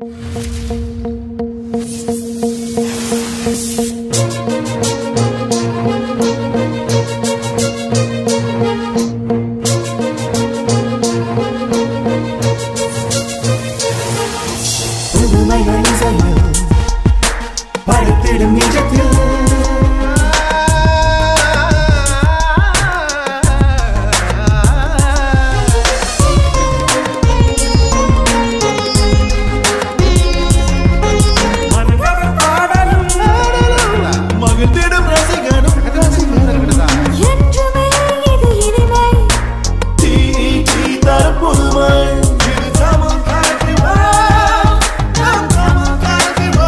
புதுமைகள் இசையில் படுத்திடும் நிஜத்தில் மனங்கவர் பாடலும் மகிழ்ந்திடும் ரசிகனும் என்றுமே இது இனிமை தீ தீ தரும் புதுமை இது தமிழ் கலக்கி வா நம் தமிழ் கலக்கி வா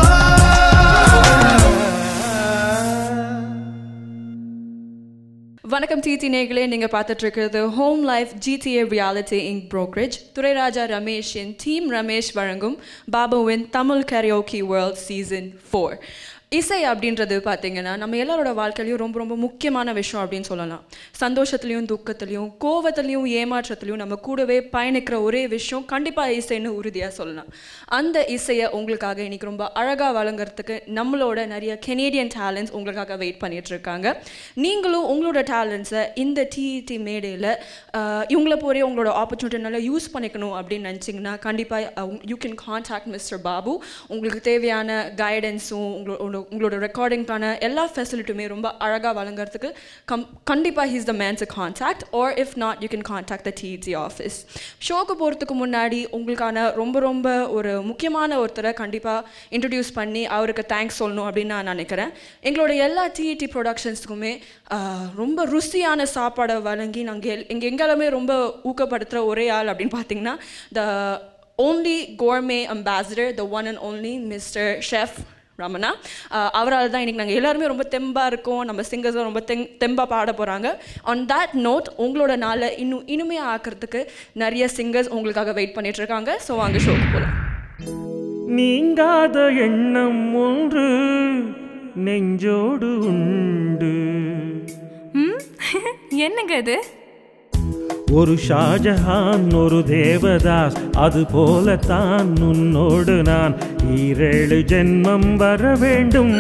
வணக்கம் டிடி நேர்களே நீங்கள் பார்த்துட்டு இருக்கிறது home life GTA reality ink brokerage Durairaja ரமேஷின் டீம் ரமேஷ் வழங்கும் பாபுவின் Tamil karaoke world season four இசை அப்படின்றது பார்த்தீங்கன்னா நம்ம எல்லாரோட வாழ்க்கையிலையும் ரொம்ப ரொம்ப முக்கியமான விஷயம் அப்படின்னு சொல்லலாம் சந்தோஷத்துலையும் துக்கத்துலையும் கோவத்துலையும் ஏமாற்றத்துலையும் நம்ம கூடவே பயணிக்கிற ஒரே விஷயம் கண்டிப்பாக இசைன்னு உறுதியாக சொல்லலாம் அந்த இசையை உங்களுக்காக இன்னைக்கு ரொம்ப அழகாக வழங்குறதுக்கு நம்மளோட நிறைய கெனேடியன் டேலண்ட்ஸ் உங்களுக்காக வெயிட் பண்ணிட்டு இருக்காங்க நீங்களும் உங்களோட டேலண்ட்ஸை இந்த டிஇடி மேடையில் இவங்கள போரே உங்களோட ஆப்பர்ச்சுனிட்டி நல்லா யூஸ் பண்ணிக்கணும் அப்படின்னு நினச்சிங்கன்னா கண்டிப்பாக you can contact mister Babu உங்களுக்கு தேவையான கைடன்ஸும் உங்களோட உங்களோட ரெக்கார்டிங்க்கான எல்லா ஃபெசிலிட்டியுமே ரொம்ப அழகாக வழங்குறதுக்கு கம் கண்டிப்பாக he's the man's contact or if not you can contact the TED office ஷோக்கு போகிறதுக்கு முன்னாடி உங்களுக்கான ரொம்ப ரொம்ப ஒரு முக்கியமான ஒருத்தரை கண்டிப்பாக இன்ட்ரடியூஸ் பண்ணி அவருக்கு தேங்க்ஸ் சொல்லணும் அப்படின்னு நான் நினைக்கிறேன் எங்களோட எல்லா டிஇடி ப்ரொடக்ஷன்ஸ்க்குமே ரொம்ப ருசியான சாப்பாடை வழங்கி நாங்கள் எங்கள் எங்கேயுமே ரொம்ப ஊக்கப்படுத்துகிற ஒரே ஆள் அப்படின்னு பார்த்தீங்கன்னா the only gourmet ambassador the one and only mister chef Ramana அவரால் தான் இன்றைக்கி நாங்கள் எல்லாருமே ரொம்ப தெம்பாக இருக்கோம் நம்ம சிங்கர்ஸும் ரொம்ப தெங் தெம்பாக பாட போகிறாங்க ஆன் that நோட் உங்களோட நாளை இன்னும் இனிமையாக ஆக்கிறதுக்கு நிறைய சிங்கர்ஸ் உங்களுக்காக வெயிட் பண்ணிட்டு இருக்காங்க ஸோ வாங்க ஷோக்கு போகலாம் நீங்காத எண்ணம் ஒன்று நெஞ்சோடு உண்டு ம் என்னங்க இது ஒரு ஷாஜஹான் ஒரு தேவதாஸ் அது போலத்தான் உன்னோடு நான் ஈரேழு ஜென்மம் வர வேண்டும்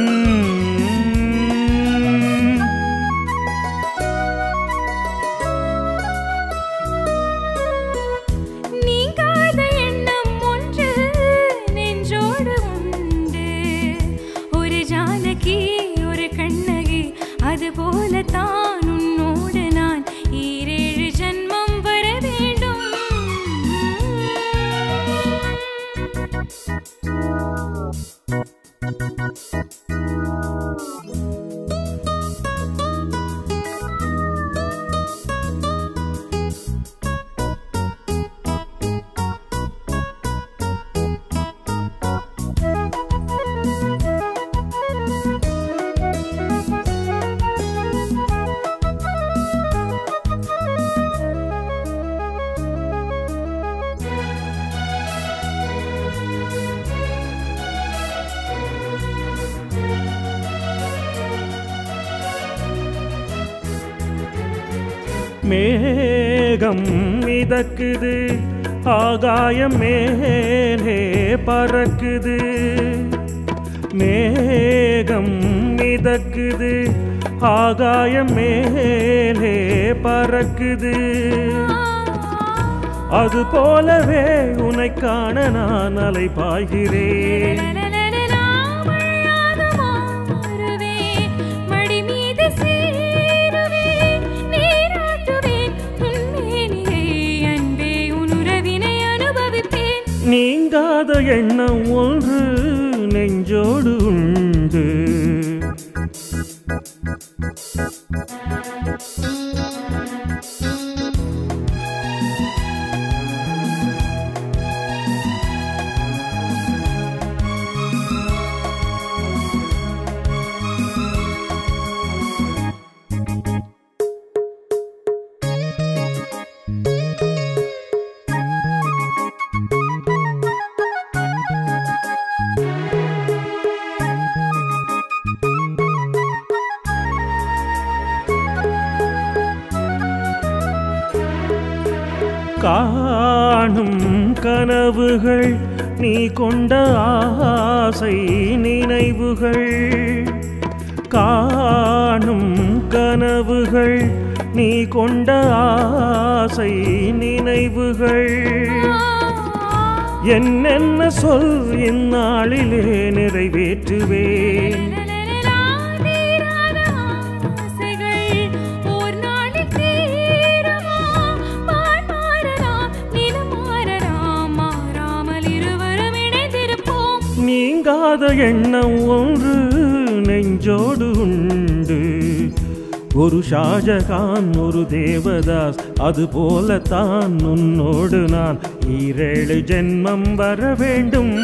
நீங்காத எண்ணம் ஒன்று நெஞ்சோடு உண்டு ஒரு ஜானகி ஒரு கண்ணகி அது போலத்தான் உன்னோடு நான் ஈரேழு ஜன்மம் வர வேண்டும் மேகம் மிதக்குது ஆகாயம் மேலே பறக்குது மேகம் மிதக்குது ஆகாயம் மேலே பறக்குது அது போலவே உன்னை காண நான் அலை பாய்கிறேன் மடி மீது சேருவேன் நீராட்டுவேன் உன்மேனியை அன்பே உன் உறவினை அனுபவிப்பேன் நீங்காத எண்ணம் ஒன்று நெஞ்சோடு உண்டு காணும் கனவுகள் நீ கொண்ட ஆசை நினைவுகள் காணும் கனவுகள் நீ கொண்ட ஆசை நினைவுகள் என்னென்ன சொல் இந்நாளிலே நிறைவேற்றுவேன் நீங்காத எண்ணம் ஒன்று நெஞ்சோடு உண்டு ஒரு ஷாஜகான் ஒரு தேவதாஸ் அது போலத்தான் உன்னோடு நான் ஈரேழு ஜென்மம் வர வேண்டும்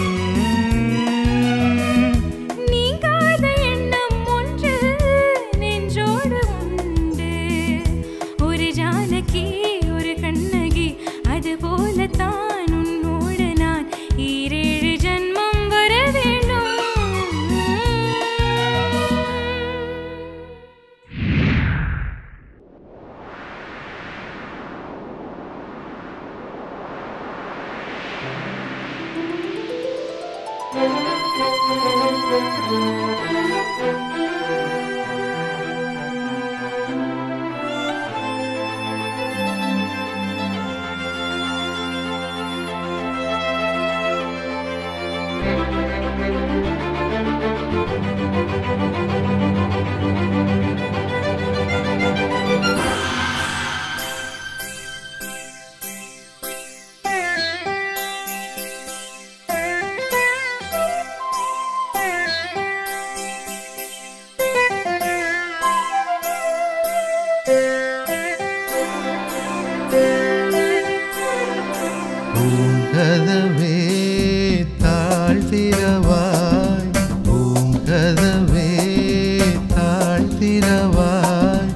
நீங்காத எண்ணம் ஒன்று நெஞ்சோடு உண்டு ஒரு ஜானகி ஒரு கண்ணகி அது போலத்தான் உன்னோடு நான் ஈரேழு ஜன்மம் வர வேண்டும் பூங்கதவே தாழ்த்திரவாய் பூங்கதவே தாழ்த்திரவாய்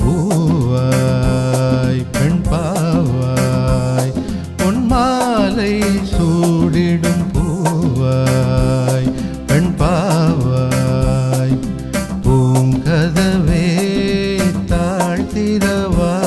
பூவாய் பெண் பாவாய் பொன்மாலை சூடிடும் பூவாய் பெண் பாவாய் பூங்கதவே தாழ்த்திரவாய்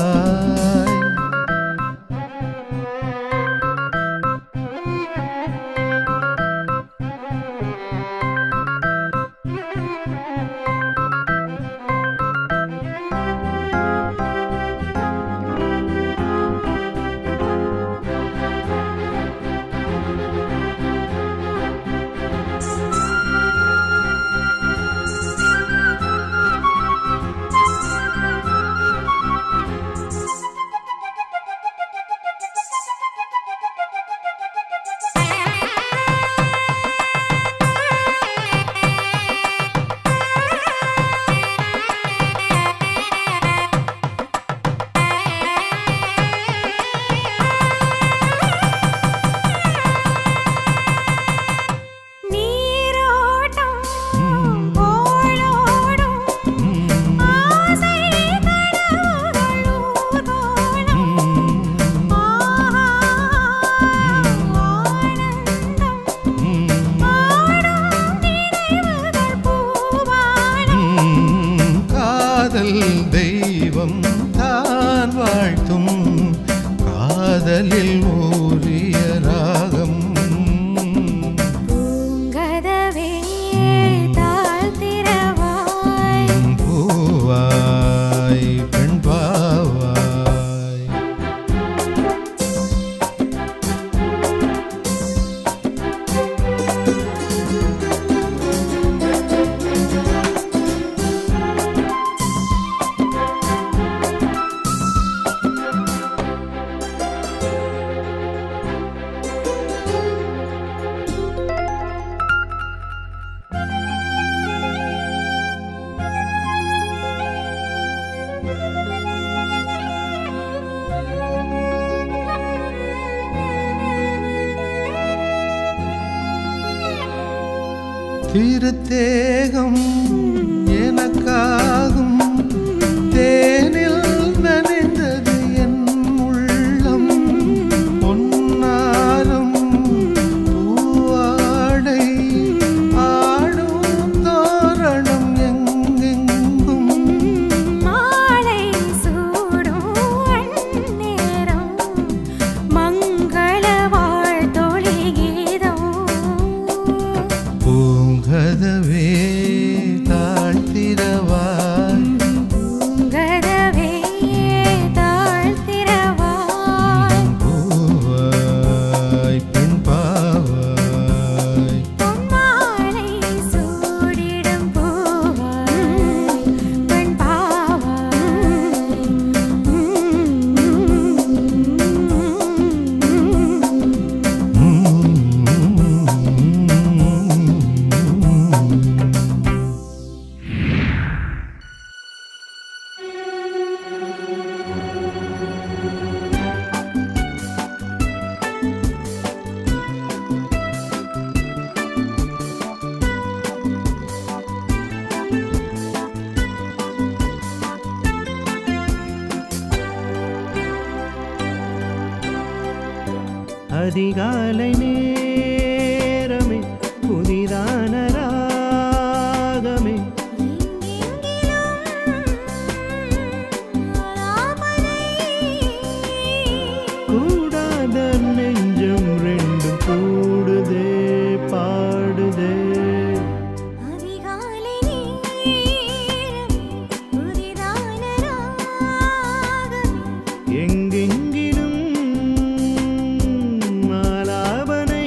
நீரோட்டம் ஓடோடும் ஆசை கனவுகள் ஊர்வலம் ஆனந்தம் ஆடும் நினைவுகள் பூவானம் காதல் தெய்வம் தான் வாழ்த்தும் காதலில் ஊறிய ராகம் பூங்கதவே தாழ்த்திரவாய் பூவாய் பெண் பாவாய் திருத்தேகம் எனக்காகும் தேனில் நனைந்தது என் உள்ளம் பொன்னாரம் பூவாடை ஆடும் தோரணம் எங்கெங்கும் மாலை சூடும் அந்நேரம் மங்கள அதிகாலை நேரமே புதிதான ராகமே கூடாத நெஞ்சம் ரெண்டும் கூடுதே பாடுதே எங்கெங்கிலும் மாலாபனை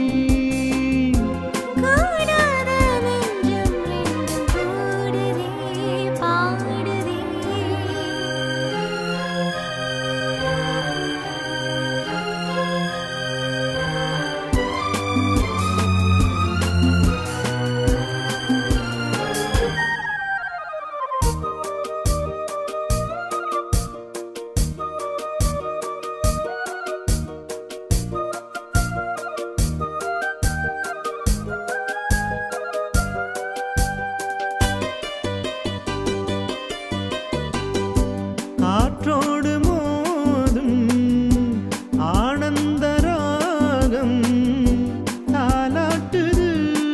காற்றோடு மோதும் ஆனந்த ராகம் தாலாட்டுது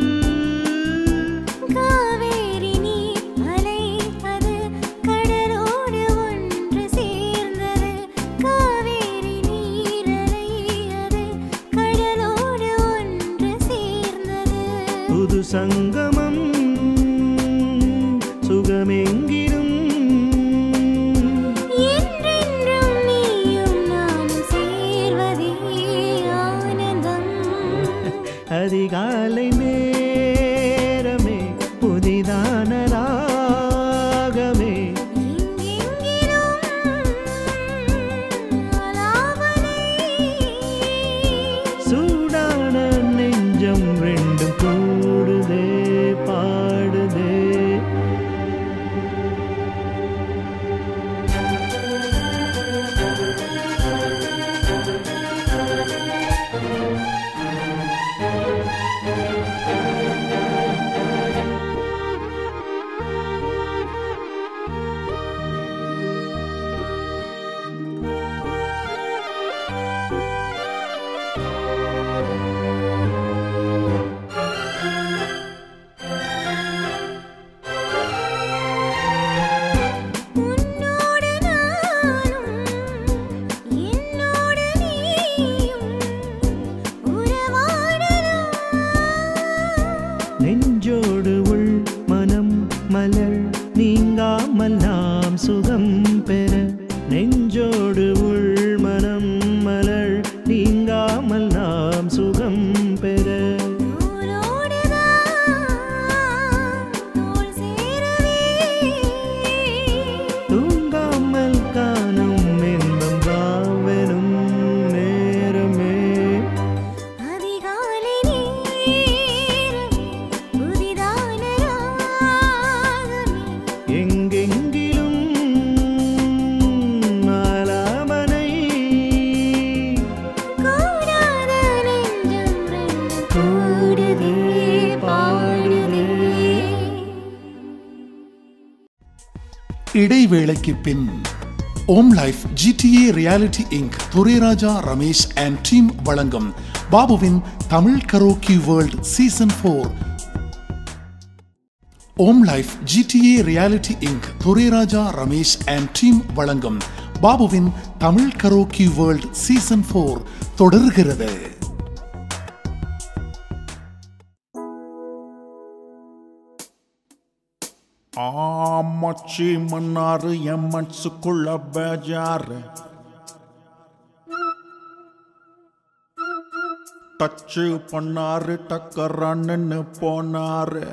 காவேரி நீர் அலை அது கடலோடு ஒன்று சேர்ந்தது காவேரி நீர் அலை அது கடலோடு ஒன்று சேர்ந்தது புது சங்கமம் சுகமெங்கிலும் என்றென்றும் நீயும் நானும் சேர்வதே ஆனந்தம் அதிகாலை நேரமே புதிதான ராகமே எங்கெங்கிலும் ஆலாபனை சூடான நெஞ்சம் ரெண்டும் கூடுதே பாடுதே உன்னோடு நானும் என்னோடு நீயும் உறவாடலாம் நெஞ்சோடு உள் மனம் மலர் நீங்காமல் நாம் சுகம் பெற நெஞ்சோடு உள் மனம் மலர் நீங்காமல் நாம் சுகம் பெற தோளோடுதான் தோள் சேரவே தூங்காமல் காணும் இன்பம் வாவெனும் நேரமே அதிகாலை நேரமே புதிதான ராகமே எங்கெங்கிலும் மாலாமனை கூடாத நெஞ்சம் ரெண்டும் கூடுதே பாடுதே இடைவேளைக்கு பின் Om life GTA reality Inc Durairaja Ramesh and team வழங்கும் பாபுவின் Tamil karaoke world season four Om life GTA reality Inc Durairaja Ramesh and team வழங்கும் பாபுவின் Tamil karaoke world season four தொடர்கிறது ஆமச்சி மன்னாரு என் மனசுக்குள்ள பேஜாரு டச்சு பண்ணாரு டக்கரான்னு போனாரு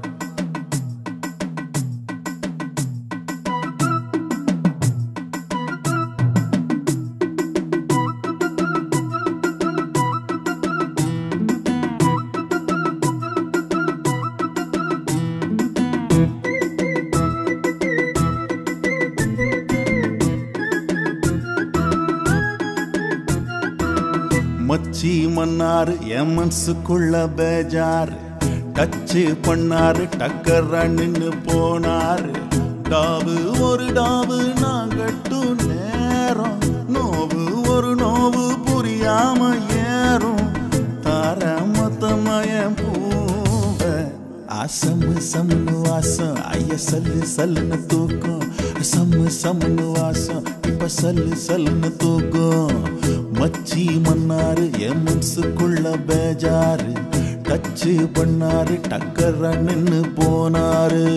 மச்சி மன்னாரு என் மனசுக்குள்ள பேஜாரு டச்சு பண்ணாரு டக்கரான்னு போனாரு டாவு ஒரு டாவு நான் கட்டும் நேரம் நோவு ஒரு நோவு புரியாம ஏறும் சம்மு சம்முன்னு வாசம் ஐய சல்லு சல்லுன்னு தூக்கம் சம்மு சம்முன்னு வாசம் இப்ப சல்லு சல்லுன்னு தூக்கம் மச்சி மன்னாரு என் மனசுக்குள்ள பேஜாரு டச்சு பண்ணாரு டக்கர நின்னு போனாரு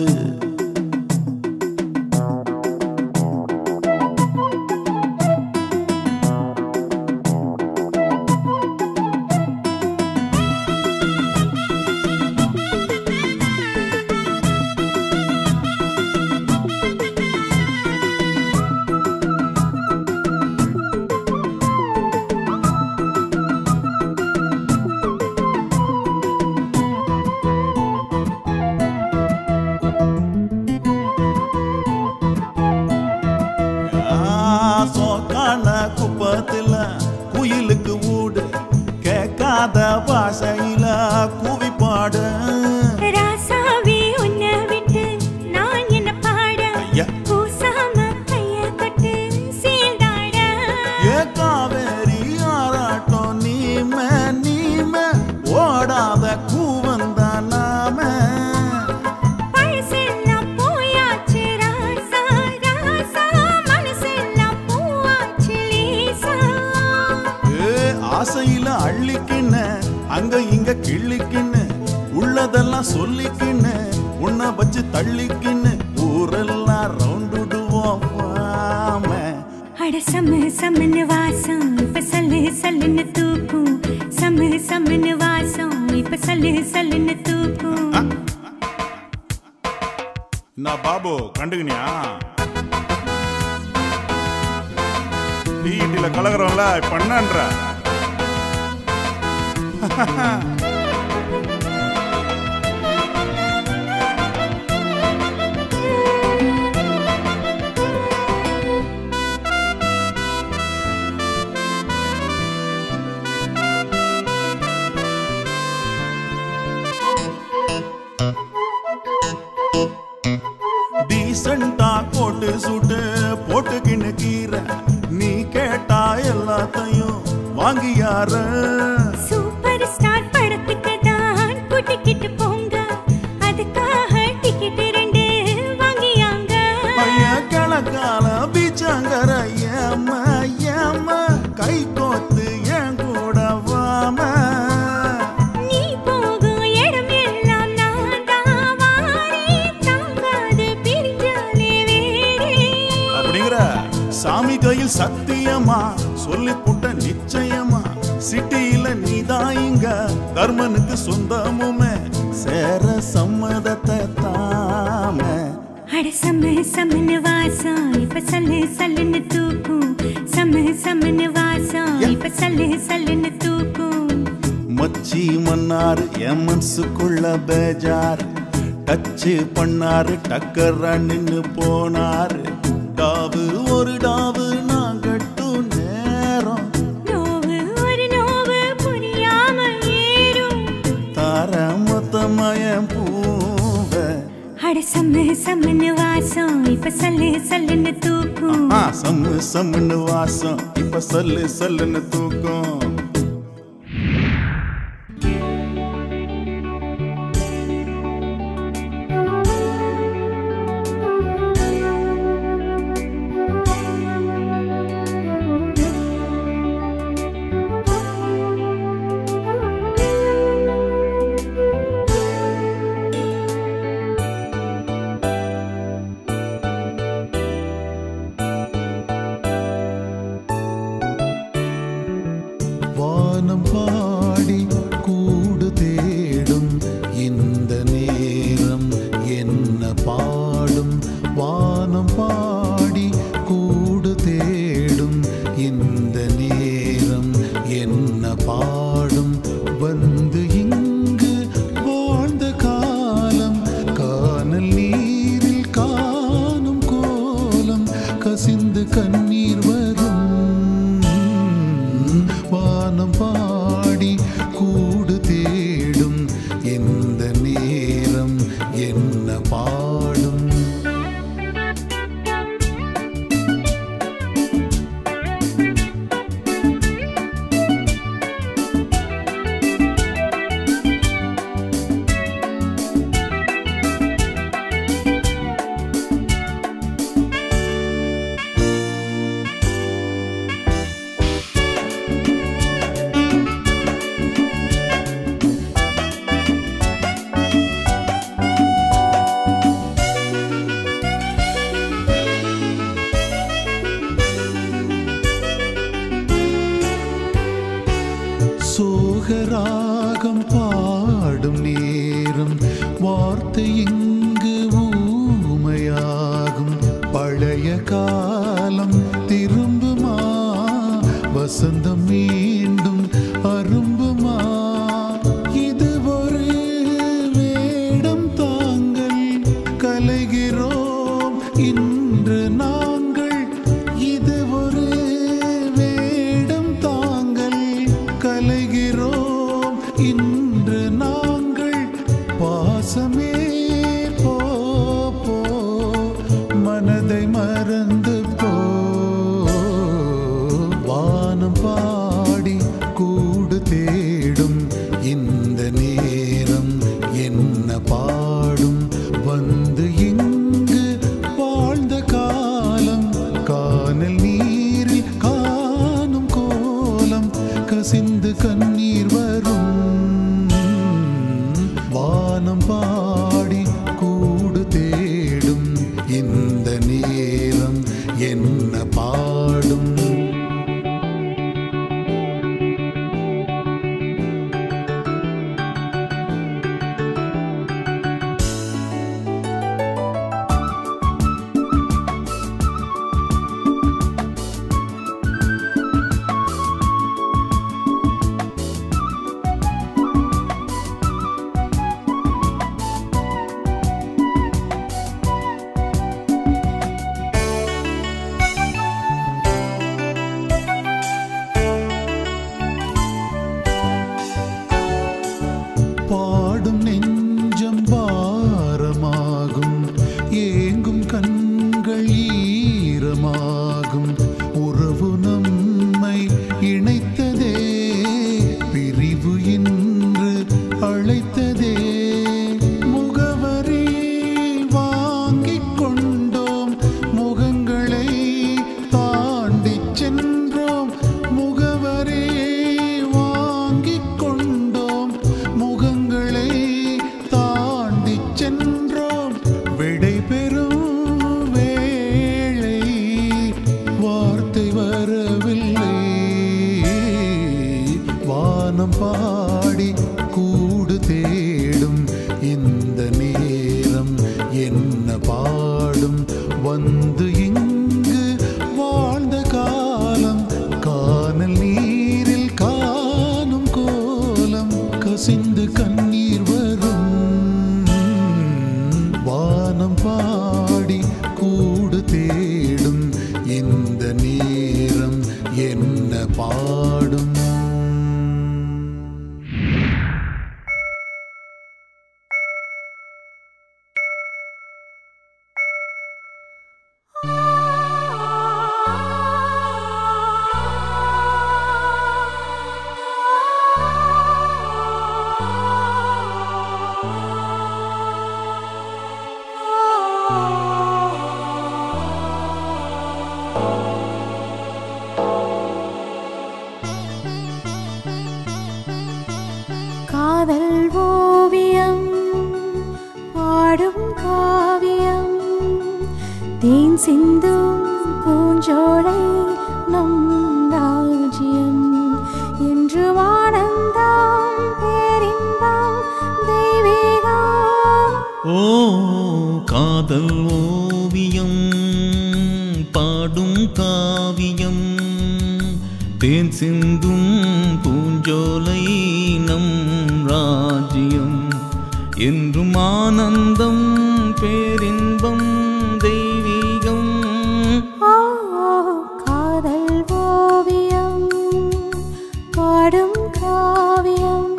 சோக்கான குப்பத்துல குயிலுக்கு ஊடு கேட்காத பாஷையில கூவி பாடு ராசாவே உன்னை விட்டு நான் என்ன பாட ஐயா. கூசாம கைய கொட்டு சீண்டாட ஏ காவேரி ஆராட்டம் நீம நீம ஓடாத கூவந்த நாம பழசெல்லாம் போயாச்சு ராசா ராசா மனசெல்லாம் பூவாச்சு லேசா ஏ ஆசையில அள்ளிக்கின்னு அங்க இங்க கிள்ளிக்கின்னு உள்ளதெல்லாம் சொல்லிக்கின்னு உன்னை வச்சு தள்ளிக்கின்னு ஊரெல்லாம் ரவுண்டுடுவோம் வாம அட சம்மு சம்முன்னு வாசம் இப்ப சல்லு சல்லுன்னு தூக்கும் சம்மு சம்முன்னு வாசம் இப்ப சல்லு சல்லுன்னு தூக்கும் நான் பாபு கண்டுக்கினியா டிஇடில கலகுறோம்ல இப்ப என்னன்ற டீசெண்டா கோட்டு சூட்டு போட்டுக்கின்னு கீரை நீ கேட்டா எல்லாத்தையும் வாங்கியார சூப்பர் ஸ்டார் படத்துக்கு தான் கூட்டிக்கிட்டு போங்க அதுக்காக டிக்கெட் ரெண்டு வாங்கியாங்க பையன் கிழக்கால பீச்சாங்கர ஏம ஏம கை கோத்து என் கூட வாம நீ போகும் இடம் எல்லாம் நான் தான் வாரேன் தாங்காது பிரிஞ்சாலே வேறே அப்படிங்கிற சாமி கையில் சத்தியமா சொல்லி புட்ட நிச்சயமா சிட்டியில நீதான் இங்க தர்மனுக்கு சொந்தமுமே சேர சம்மதத்தை தாம அட சம்மு சம்முன்னு வாசம் இப்ப சல்லு சல்லுன்னு தூக்கும் சம்மு சம்முன்னு வாசம் இப்ப சல்லு சல்லுன்னு தூக்கும் மச்சி மன்னாரு என் மனசுக்குள்ள பேஜாரு டச்சு பண்ணாரு டக்கரா நின்னு போனாரு டாவு ஒரு டாவு நான் கட்டும் நேரம் நோவு ஒரு நோவு புரியாம ஏறும் தார மொத்தமயம் பூவ அட சம்மு சம்முன்னு வாசம் இப்ப சல்லு சல்லுன்னு தூக்கும் ஆ சம்மு சம்முன்னு வாசம் இப்ப சல்லு சல்லுன்னு தூக்கம் ராகம் பாடும் நேரம் வார்த்தை இங்கு ஊமையாகும் பழைய காலம் திரும்புமா வசந்தம் மீண்டும் அரும்புமா இது ஒரு வேடம் தாங்கள் கலைகிறோம் இன்று நாங்கள் இது ஒரு வேடம் தாங்கள் கலைகிறோம் இன்று நாங்கள் பாசமே போ போ மனதை மறந்து போ வானம் பாடி கூடு தேடும் இந்த நேரம் என்ன பாடும் வந்து இங்கு வாழ்ந்த காலம் கானல் நீரில் காணும் கோலம் கசிந்து கண்ணீர் வரும் வானம் பாடி கூடு தேடும் இந்த நேரம் என்ன பாடும் பாடும் நெஞ்சம் பாரமாகும் ஏங்கும் கண்கள் ஈரமாகும் உறவு நம்மை இணைத்ததே பிரிவு இன்று அழைத்ததே முகவரி வாங்கிக் கொண்டோம் முகங்களை தாண்டிச் சென்றோம் முகவரி வாங்கிக் கொண்டோம் முகங்களை தாண்டிச் சென்றோம் விடை பெறும் வேளை வார்த்தை வரவில்லை வானம் பாடி கூடு தேடும் இந்த நேரம் என்ன பாடும் வந்து இங்கு வாழ்ந்த காலம் கானல் நீரில் காணும் கோலம் கசிந்து கண்ணீர் வரும் வானம் பாடி கூடு தேடும் இந்த நேரம் என்ன பாடும் காதல் ஓவியம் பாடும் காவியம் தேன் சிந்தும் பூஞ்சோலை நம் ராஜ்யம் என்று ஆனந்தம் பேரின்பம் தெய்வீகம் ஓ காதல் ஓவியம் பாடும் காவியம் தேன் சிந்தும் பூஞ்சோலை நம் ராஜ்யம் என்றும் ஆனந்தம் பேரின்பம் தெய்வீகம் ஆ, காதல் ஓவியம் பாடும் காவியம்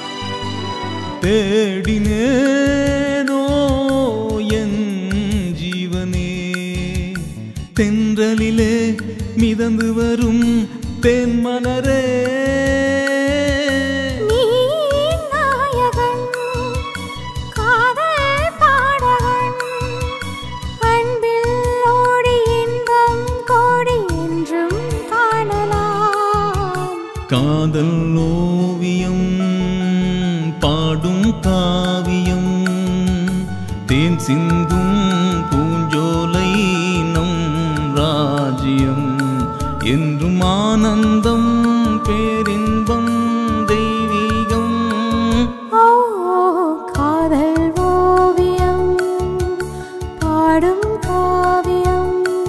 தேடினேனோ என் தென்றலிலே மிதந்து வரும் தென்மலரே நீ நாயகன் காதல் பாடகன் அன்பில் ஓடி இன்பம் கோடி என்றும் காணலாம் காதல் ஓவியம் பாடும் காவியம் தேன் சிந்தும் பூஞ்சோலை நம் ராஜ்யம் என்றும் ஆனந்தம் பேரின்பம் தெய்வீகம் ஓ காதல் ஓவியம் பாடும் காவியம்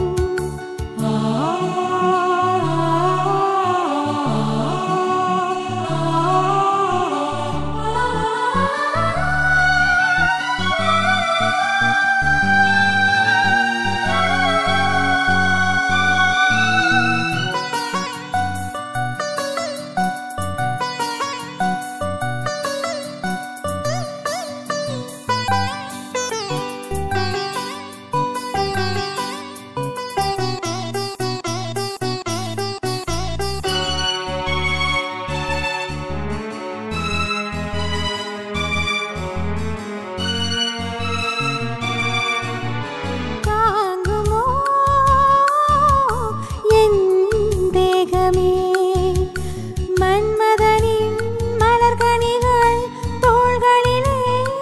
தாங்குமோ என் தேகமே மன்மதனின் மலர்கனிகள் தோள்களிலே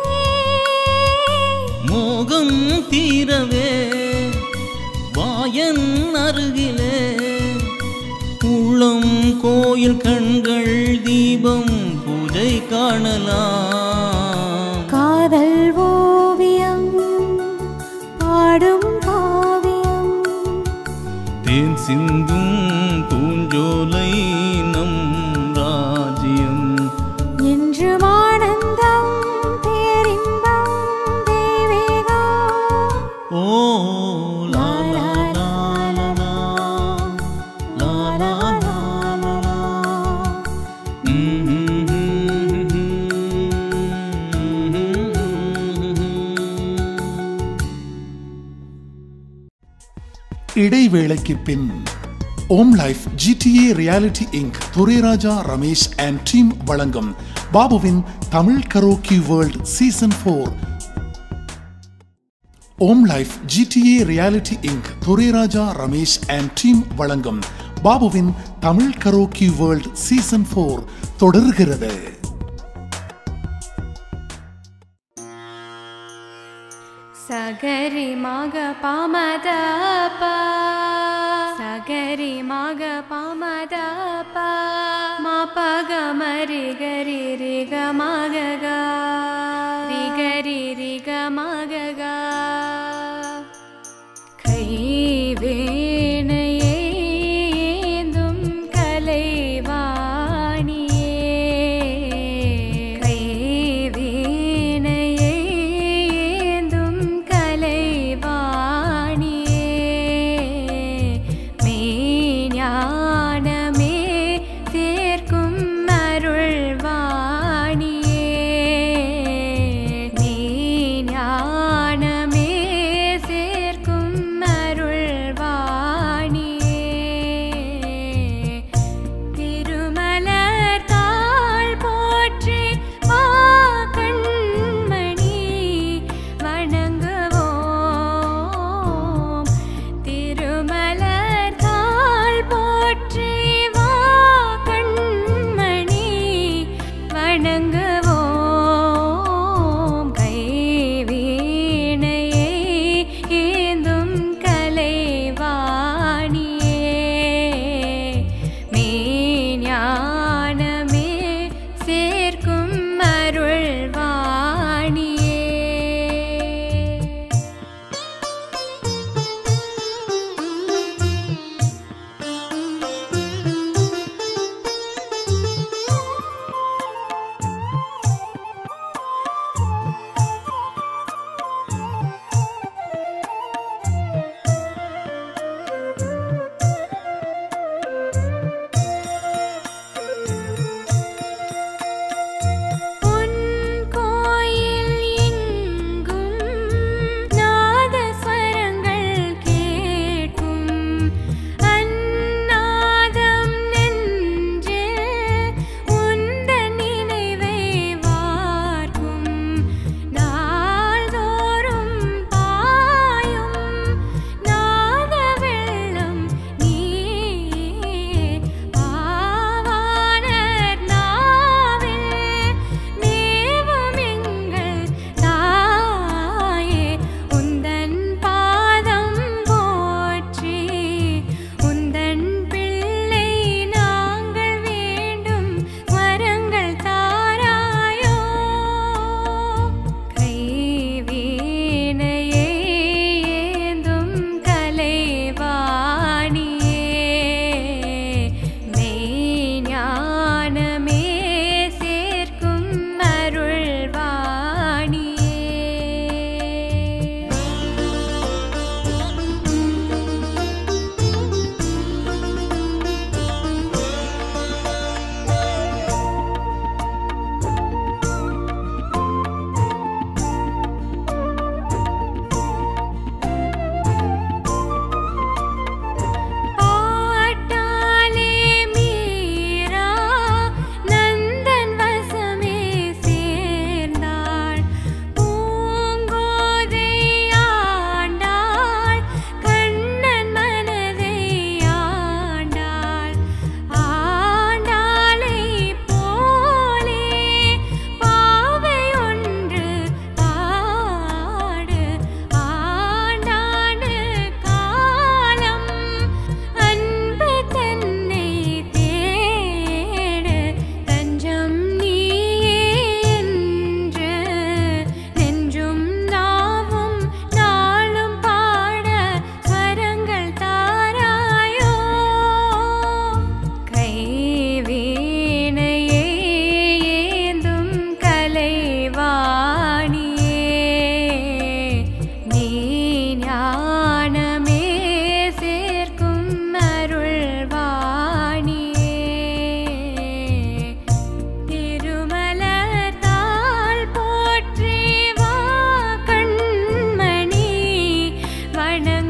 மோகம் தீரவே வாயன் அருகிலே உள்ளம் கோயில் கண்கள் தீபம் பூஜை காணலாம் காதல் ஓவியம் பாடும் காவியம் தேன் சிந்தும் பூஞ்சோலை நம் ராஜ்யம் என்றும் ஆனந்தம் பேரின்பம் தெய்வீகம் ஓ லா லா லா லா லா லா லா லா லா லா இடைவேளைக்கு பின் Om life GTA reality Inc Durairaja Ramesh and team வழங்கும் பாபுவின் Tamil karaoke world season four Om life GTA reality Inc Durairaja Ramesh and team வழங்கும் பாபுவின் Tamil karaoke world season four தொடர்கிறது சகரி மக பமத சகரி மக பமத மா பக மரி கரி ரி க மக க ரி கரி ரி க மக க கைவேணையேந்தும் கலைவாணியே கைவேணையேந்தும் கலைவாணியே மெய்ஞானமே சேர்க்கும் அருள்வாணியே மெய்ஞானமே சேர்க்கும் அருள்வாணியே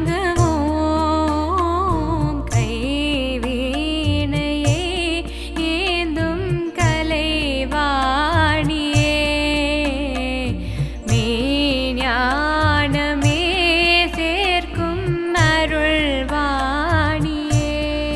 வணங்குவோம் கைவீணையே ஏந்தும் கலைவாணியே மெய்ஞானமே சேர்க்கும் அருள்வாணியே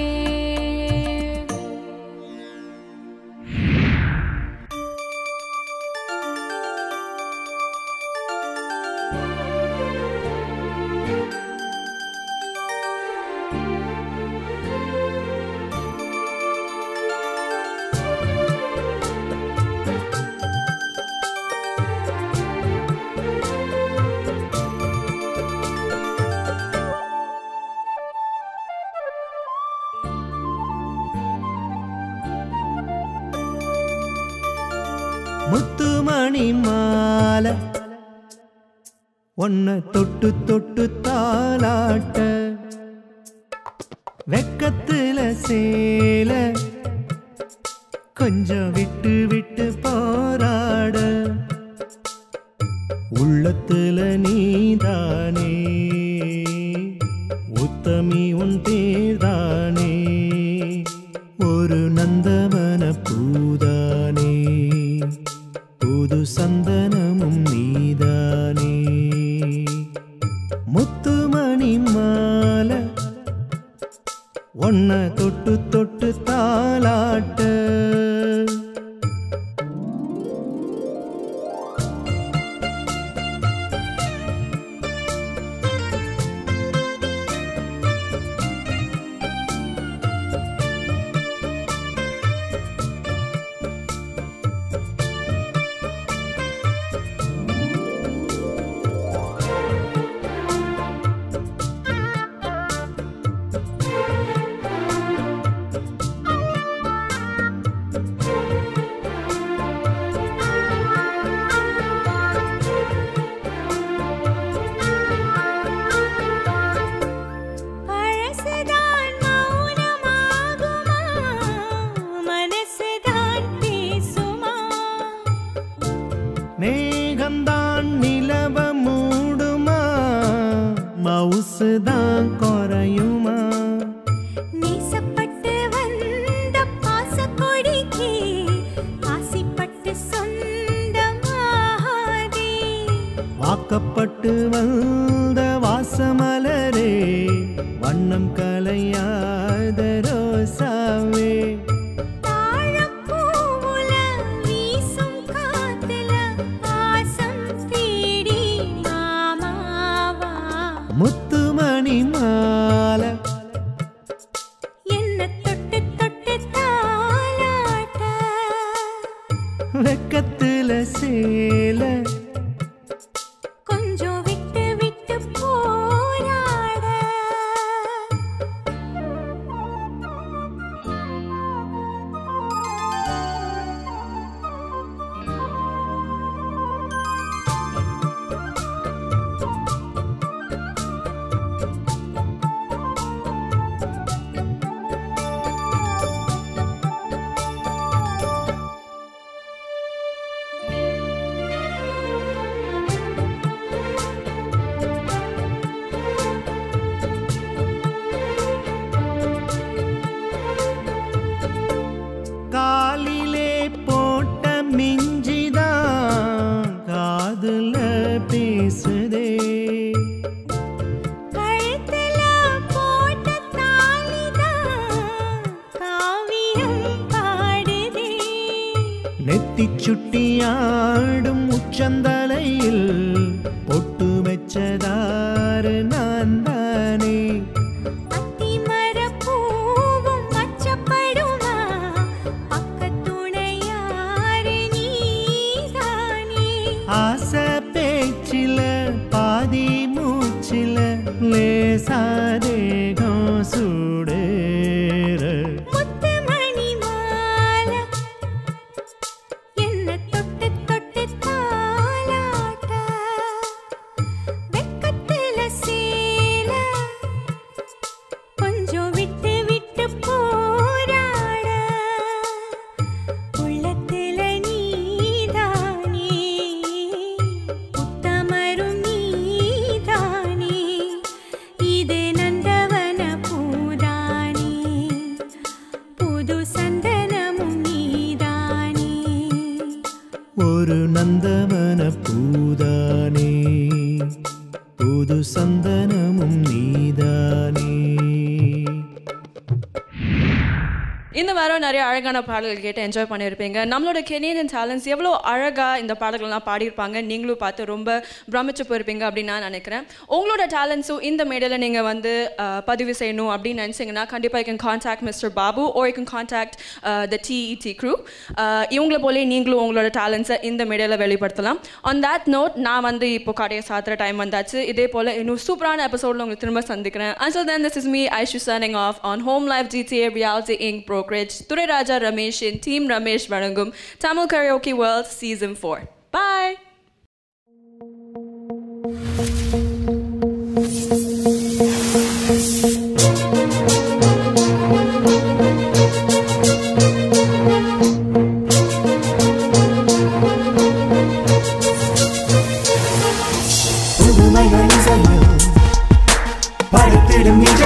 முத்துமணி மாலை ஒன்ன தொட்டு தொட்டு தாளாட்ட வெக்கத்துல சேல கொஞ்சம் விட்டு விட்டு போராட உள்ளத்துல நீதானே உத்தமி உன் பேர்தானே ஒரு நந்தவன பூதானே புது சந்தனமும் நீதானே முத்துமணி மாலை ஒன்ன தொட்டு தொட்டு தாளாட்ட பழசுதான் மௌனமாகுமா மனசுதான் பேசுமா மேகம்தான் நிலவ மூடுமா மவுசுதான் குறையுமா நேசப்பட்டு வந்த பாசக்கொடிக்கு ஆசைப்பட்டு சொந்தமாகாதே வாக்கப்பட்டு வந்த வாசமலரே வண்ணம் கலையாத ரோசாவே தாழப்பூவுல வீசும் காத்துல ஆசம் தேடி மாமாவா முத்துமணி மாலை என்ன தொட்டு தொட்டு தாலாட்ட வெக்கத்துல சேல கொஞ்சம் விட்டு விட்டு போராட காலிலே போட்ட மிஞ்சிதான் காதுல பேசுதே கழுத்துல போட்ட தாலிதான் காவியம் பாடுதே நெத்தி சுட்டியாடும் உச்சந்தலையில் பொட்டு வச்சதாறு நான் தானே அத்திமரப் பூவும் பச்சப்படுமா பக்கத்துணையாறு நீதானே ஆசை பேச்சில பாதி மூச்சில லேசாதேகம் சூடேற முத்துமணி மாலை என்ன தொட்டு தொட்டு தாலாட்ட வெக்கத்துல சேல கொஞ்சம் விட்டு விட்டு போராட உள்ளத்துல நீதானே உத்தமரும் நீதானே காலமும் நீதானே இந்த வாரம் நிறைய அழகான பாடல்கள் கேட்டு என்ஜாய் பண்ணியிருப்பீங்க நம்மளோட கெனேடியன் டேலண்ட்ஸ் எவ்வளோ அழகாக இந்த பாடல்கள்லாம் பாடியிருப்பாங்க நீங்களும் பார்த்து ரொம்ப பிரமிச்சு போயிருப்பீங்க அப்படின்னு நான் நினைக்கிறேன் உங்களோட டேலண்ட்ஸும் இந்த மேடையில் நீங்கள் வந்து அஹ், பதிவு செய்யணும் அப்படின்னு நினச்சிங்கன்னா கண்டிப்பாக can contact mister Babu or you can contact the TED crew இவங்கள போலே நீங்களும் உங்களோட டேலண்ட்ஸை இந்த மேடையில் வெளிப்படுத்தலாம் ஆன் that நோட் நான் வந்து இப்போ கடையை சாத்துற டைம் வந்தாச்சு இதே போல் இன்னும் சூப்பரான எபிசோடில் உங்களுக்கு திரும்ப சந்திக்கிறேன் until then this is me Aishu signing off on Home Life GTA Reality Inc. Brokerage Ture Raja Ramesh in Team Ramesh Varangum Tamil Karaoke World Season 4 Bye புதுமைகள் இசையில் படைத்திடும்